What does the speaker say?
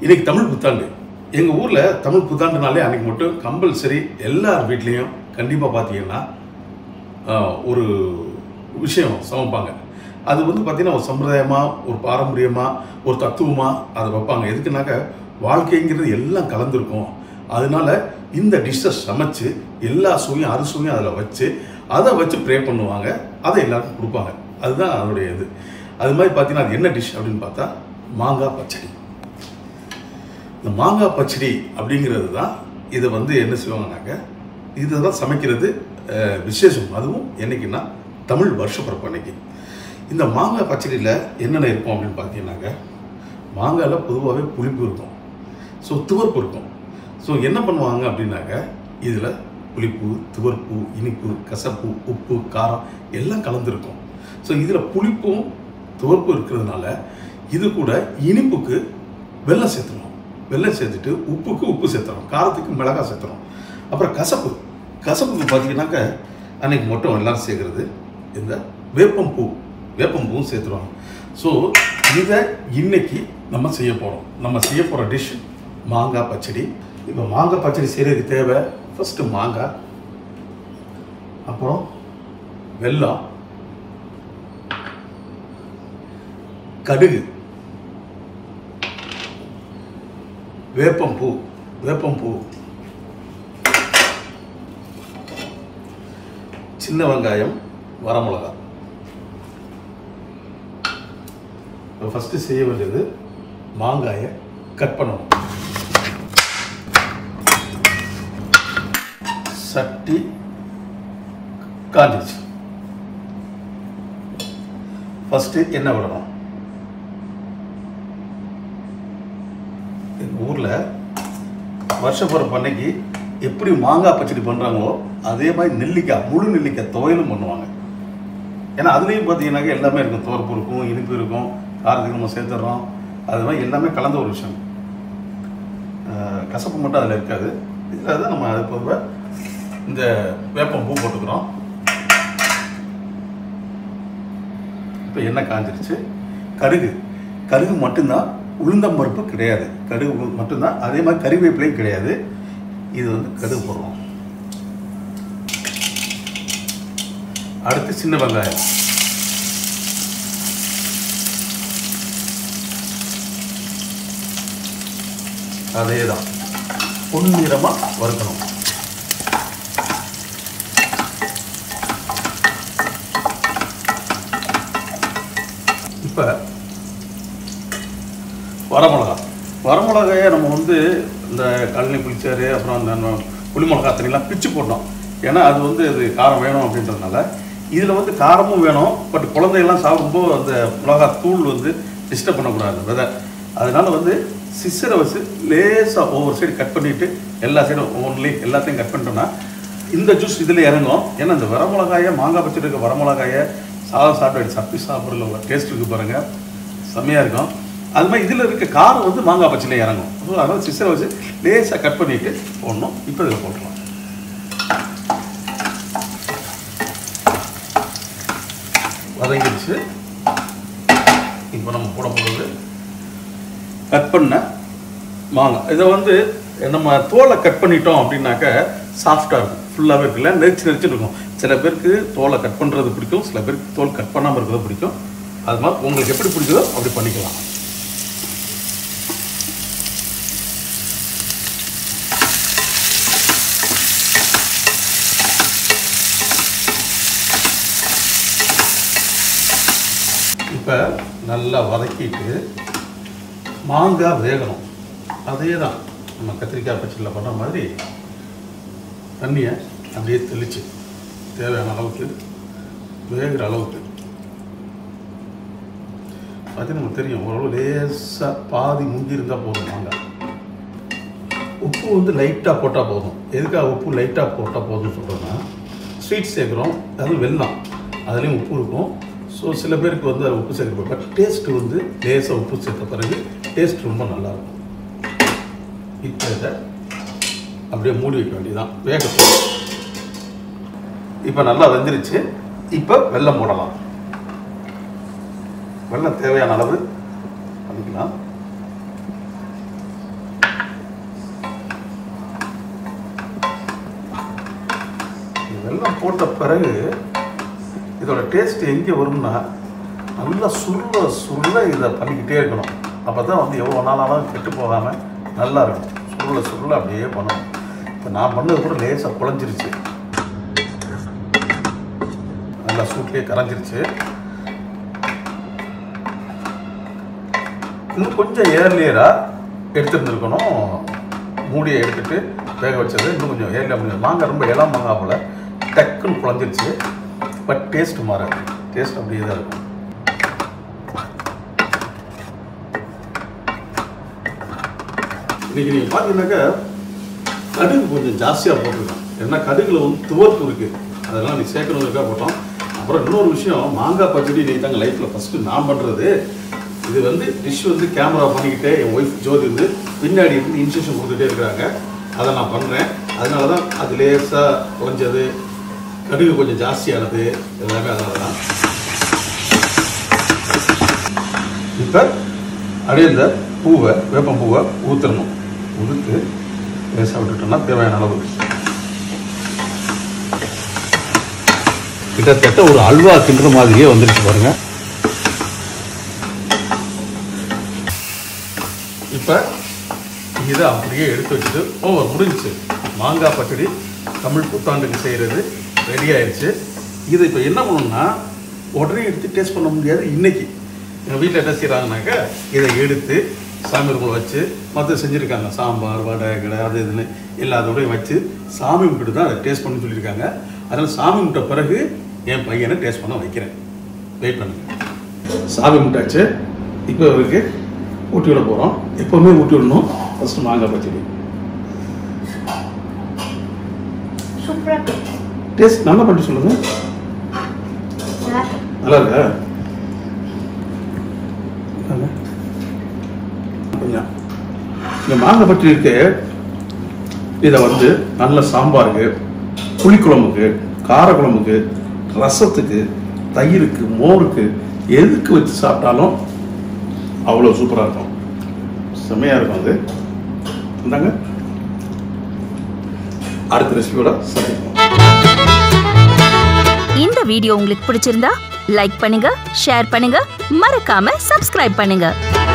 இன்னைக்கு தமிழ் புத்தாண்டு எங்கள் ஊரில் தமிழ் புத்தாண்டுனாலே அன்னைக்கு மட்டும் கம்பல்சரி எல்லார் வீட்லேயும் கண்டிப்பாக பார்த்தீங்கன்னா ஆஹ், ஒரு விஷயம் சமைப்பாங்க அது வந்து பார்த்தீங்கன்னா ஒரு சம்பிரதாயமாக ஒரு பாரம்பரியமாக ஒரு தத்துவமாக அதை வைப்பாங்க எதுக்குனாக்க வாழ்க்கைங்கிறது எல்லாம் கலந்துருக்கும் அதனால இந்த டிஷ்ஷை சமைச்சு எல்லா சுவையும் அறுசுவையும் அதில் வச்சு அதை வச்சு ப்ரே பண்ணுவாங்க அதை எல்லாருக்கும் கொடுப்பாங்க அதுதான் அதனுடைய இது அது மாதிரி பார்த்தீங்கன்னா அது என்ன டிஷ் அப்படின்னு பார்த்தா மாங்காய் பச்சடி இந்த மாங்காய் பச்சடி அப்படிங்கிறது தான் இதை வந்து என்ன செய்வாங்கனாக்க இதுதான் சமைக்கிறது அஹ், விசேஷம் அதுவும் என்னைக்குன்னா தமிழ் வருஷப்பிறப்பு அன்னைக்கு இந்த மாங்காய் பச்சடியில் என்னென்ன இருக்கும் அப்படின்னு பார்த்தீங்கன்னாக்க மாங்காயில் பொதுவாகவே புளிப்பு இருக்கும் ஸோ துவர்ப்பு இருக்கும் ஸோ என்ன பண்ணுவாங்க அப்படின்னாக்க இதில் புளிப்பு துவர்ப்பு இனிப்பு கசப்பு உப்பு காரம் எல்லாம் கலந்துருக்கும் ஸோ இதில் புளிப்பும் துவர்ப்பு இருக்கிறதுனால இது கூட இனிப்புக்கு வெல்லம் சேர்த்துணும் வெல்லம் சேர்த்துட்டு உப்புக்கு உப்பு சேர்த்துறோம் காரத்துக்கு மிளகாய் சேர்த்துறோம் அப்புறம் கசப்பு கசப்புக்கு பார்த்தீங்கன்னாக்க அன்னைக்கு மட்டும் எல்லாரும் சேர்க்கறது இந்த வேப்பம்பூ வேப்பம்பூவும் சேர்த்துருவாங்க ஸோ இதை இன்னைக்கு நம்ம செய்ய போகிறோம் நம்ம செய்ய போகிற டிஷ் மாங்காய் பச்சடி இப்போ மாங்காய் பச்சடி செய்கிறதுக்கு தேவை ஃபஸ்ட்டு மாங்காய் அப்புறம் வெல்லம் கடுகு வேப்பம்பூ வேப்பம்பூ சின்ன வெங்காயம் வரமிளகா இப்போ ஃபஸ்ட்டு செய்ய வேண்டியது மாங்காயை கட் பண்ணணும் சட்டி காஞ்சிச்சு ஃபஸ்ட்டு எண்ணெய் விடணும் எங்கள் ஊரில் வருஷப்பிறப்பு அன்னைக்கு எப்படி மாங்காய் பச்சடி பண்ணுறாங்களோ அதே மாதிரி நெல்லிக்காய் முழு நெல்லிக்காய் துவையலும் பண்ணுவாங்க ஏன்னா அதுலேயும் பார்த்தீங்கன்னாக்க எல்லாமே இருக்கும் துவர்ப்பு இருக்கும் இனிப்பு இருக்கும் காரத்துக்கு நம்ம சேர்த்துடுறோம் அது மாதிரி எல்லாமே கலந்த ஒரு விஷயம் அஹ் கசப்பு மட்டும் அதில் இருக்காது இதில் தான் நம்ம அது பொதுவாக இந்த வேப்பம் பூ போட்டுக்கிறோம் இப்போ எண்ணெய் காஞ்சிருச்சு கடுகு கடுகு மட்டும்தான் உளுந்தம் பருப்பு கிடையாது கடுகு உளு- மட்டும்தான் அதே மாதிரி கறிவேப்பிலையும் கிடையாது இது வந்து கடுகு போடுறோம் அடுத்து சின்ன வெங்காயம் அதே தான் பொன்னிறமாக வறுக்கணும் இப்போ வரமிளகா வரமிளகாயை நம்ம வந்து இந்த கழனி புளிச்சாறு அப்புறம் அந்த ந- புளிமிளகா தண்ணிலாம் பிச்சு போட்டோம் ஏன்னா அது வந்து அது காரம் வேணும் அப்படின்றதுனால இதில் வந்து காரமும் வேணும் பட் குழந்தையெல்லாம் சாப்பிடும்போது அந்த மிளகா தூள் வந்து டிஸ்டர்ப் பண்ணக்கூடாது விதை அதனால வந்து சிசரை வச்சு லேசாக ஒவ்வொரு சைடு கட் பண்ணிவிட்டு எல்லா சைடும் ஒவ்வொன்றுலையும் எல்லாத்தையும் கட் பண்ணிட்டோம்னா இந்த ஜூஸ் இதில் இறங்கும் ஏன்னா இந்த வரமிளகாயை மாங்காய் பச்சடி இருக்க வரமிளகாயை சாதம் சாப்பிட்டு சப்பி சாப்பிட்றதுல ஒரு டேஸ்ட் இருக்குது பாருங்கள் செம்மையாக இருக்கும் அது மாதிரி இதில் இருக்க காரம் வந்து மாங்காய் பச்சையில் இறங்கும் ஸோ அதனால் சிசரை வச்சு லேசாக கட் பண்ணிட்டு போடணும் இப்போ இதில் போட்டுருவோம் வதங்கிடுச்சு இப்போ நம்ம போட போகிறது கட் பண்ண மாங்காய் இதை வந்து நம்ம தோலை கட் பண்ணிட்டோம் அப்படின்னாக்க சாஃப்டாக இருக்கும் ஃபுல்லாகவே இருக்குல்ல நெரிச்சு நெரிச்சு இருக்கும் சில பேருக்கு தோலை கட் பண்ணுறது பிடிக்கும் சில பேருக்கு தோல் கட் பண்ணாமல் இருக்கிறது பிடிக்கும் அது மாதிரி உங்களுக்கு எப்படி பிடிக்குதோ அப்படி பண்ணிக்கலாம் இப்போ நல்லா வதக்கிட்டு மாங்காய் வேகணும் அதே தான் நம்ம கத்திரிக்காய் பச்சடியில் பண்ணுற மாதிரி தண்ணியை அப்படியே தெளிச்சு தேவையான அளவுக்கு வேகிற அளவுக்கு பார்த்தீங்கன்னா நமக்கு தெரியும் ஓரளவு லேசாக பாதி முங்கி இருந்தால் போதும் மாங்காய் உப்பு வந்து லைட்டாக போட்டால் போதும் எதுக்காக உப்பு லைட்டாக போட்டால் போதும்னு சொல்கிறோன்னா ஸ்வீட் சேர்க்குறோம் அதுவும் வெல்லம் அதுலேயும் உப்பு இருக்கும் ஸோ சில பேருக்கு வந்து அது உப்பு சேர்க்க பட் டேஸ்ட் வந்து லேசாக உப்பு சேர்த்த பிறகு டேஸ்ட் ரொம்ப நல்லாயிருக்கும் இப்போ இதை அப்படியே மூடி வைக்க வேண்டியதுதான் வேகட்டும் இப்போ நல்லா வெந்துருச்சு இப்போ வெல்லம் போடலாம் வெல்லம் தேவையான அளவு பண்ணிக்கலாம் போட்ட பிறகு இதோட டேஸ்ட் எங்கே வரும்னா நல்லா சுருள சுருள இதை பண்ணிக்கிட்டே இருக்கணும் அப்போ தான் வந்து எவ்வளோ நாளாலும் கெட்டு போகாமல் நல்லா இருக்கும் சுருள சுருள அப்படியே பண்ணணும் இப்போ நான் பண்ணது கூட லேசாக குழஞ்சிருச்சு நல்லா சூட்லேயே கரைஞ்சிருச்சு இன்னும் கொஞ்சம் ஏர்லியராக எடுத்துருந்துருக்கணும் மூடியை எடுத்துட்டு வேக வச்சது இன்னும் கொஞ்சம் ஏர்லியாக முடியும் மாங்காய் ரொம்ப இளம் மாங்காய் போல் டக்குன்னு குழஞ்சிருச்சு பட் டேஸ்ட் மாறாது டேஸ்ட் அப்படியே தான் இருக்கும் இன்னைக்கு நீங்கள் பார்த்தீங்கன்னாக்கா கடுகு கொஞ்சம் ஜாஸ்தியாக போட்டிருக்கோம் ஏன்னா கடுகுல வந்து துவர்ப்பு இருக்குது அதெல்லாம் நீ சேர்க்கணுங்கிறதுக்காக போட்டோம் அப்புறம் இன்னொரு விஷயம் மாங்காய் பச்சடி நீ தாங்க லைஃப்பில் ஃபஸ்ட்டு நான் பண்ணுறது இது வந்து டிஷ் வந்து கேமரா பண்ணிக்கிட்டே என் ஒய்ஃப் ஜோதி வந்து பின்னாடி இருந்து இன்ஸ்ட்ரக்ஷன் கொடுத்துட்டே இருக்கிறாங்க அதை நான் பண்ணுறேன் அதனால தான் அது லேசாக குறைஞ்சது கடுகு கொஞ்சம் ஜாஸ்தியானது எல்லாமே அதனால தான் இப்போ அப்படியே இந்த பூவை வேப்பம் பூவை ஊற்றணும் உதுத்து லேசாக விட்டுட்டோம்னா தேவையான அளவு கிட்டத்தட்ட ஒரு அல்வா கிண்டுற மாதிரியே வந்துருச்சு பாருங்க இப்போ இதை அப்படியே எடுத்து வச்சுட்டு ஓ முடிஞ்சுச்சு மாங்காய் பச்சடி தமிழ் புத்தாண்டுக்கு செய்கிறது ரெடி ஆயிடுச்சு இதை இப்போ என்ன பண்ணணும்னா உடனே எடுத்து டேஸ்ட் பண்ண முடியாது இன்னைக்கு எங்கள் வீட்டில் என்ன செய்கிறாங்கனாக்கா இதை எடுத்து சாமி ரூமில் வச்சு மற்ற செஞ்சுருக்காங்க சாம்பார் வடை கடை அது இதுன்னு எல்லாத்தோடையும் வச்சு சாமி கும்பிட்டு தான் அதை டேஸ்ட் பண்ணி சொல்லியிருக்காங்க அதனால் சாமி கும்பிட்ட பிறகு என் பையனை டேஸ்ட் பண்ண வைக்கிறேன் வெயிட் பண்ணுங்க சாமி கும்பிட்டாச்சு இப்போ அவருக்கு ஊட்டி விட போகிறோம் எப்போவுமே ஊட்டி விடணும் ஃபஸ்ட்டு மாங்காய் பச்சடி சூப்பரா இருக்கு டேஸ்ட் நல்லா பண்ணி சொல்லுங்கள் நல்லா இருக்கு. நல்லா இருக்கா நல்லா. கொஞ்சம் இந்த மாங்காய் பச்சடி இருக்கு இதை வந்து நல்ல சாம்பாருக்கு புளிக்குழம்புக்கு காரக்குழம்புக்கு ரசத்துக்கு தயிருக்கு மோருக்கு எதுக்கு வச்சு சாப்பிட்டாலும் அவ்வளோ சூப்பராக இருக்கும் செம்மையாக இருக்கும் அது இந்தாங்க அடுத்த ரெசிபியோட சந்திப்போம் இந்த வீடியோ உங்களுக்கு பிடிச்சிருந்தா லைக் பண்ணுங்க ஷேர் பண்ணுங்க மறக்காம சப்ஸ்கிரைப் பண்ணுங்க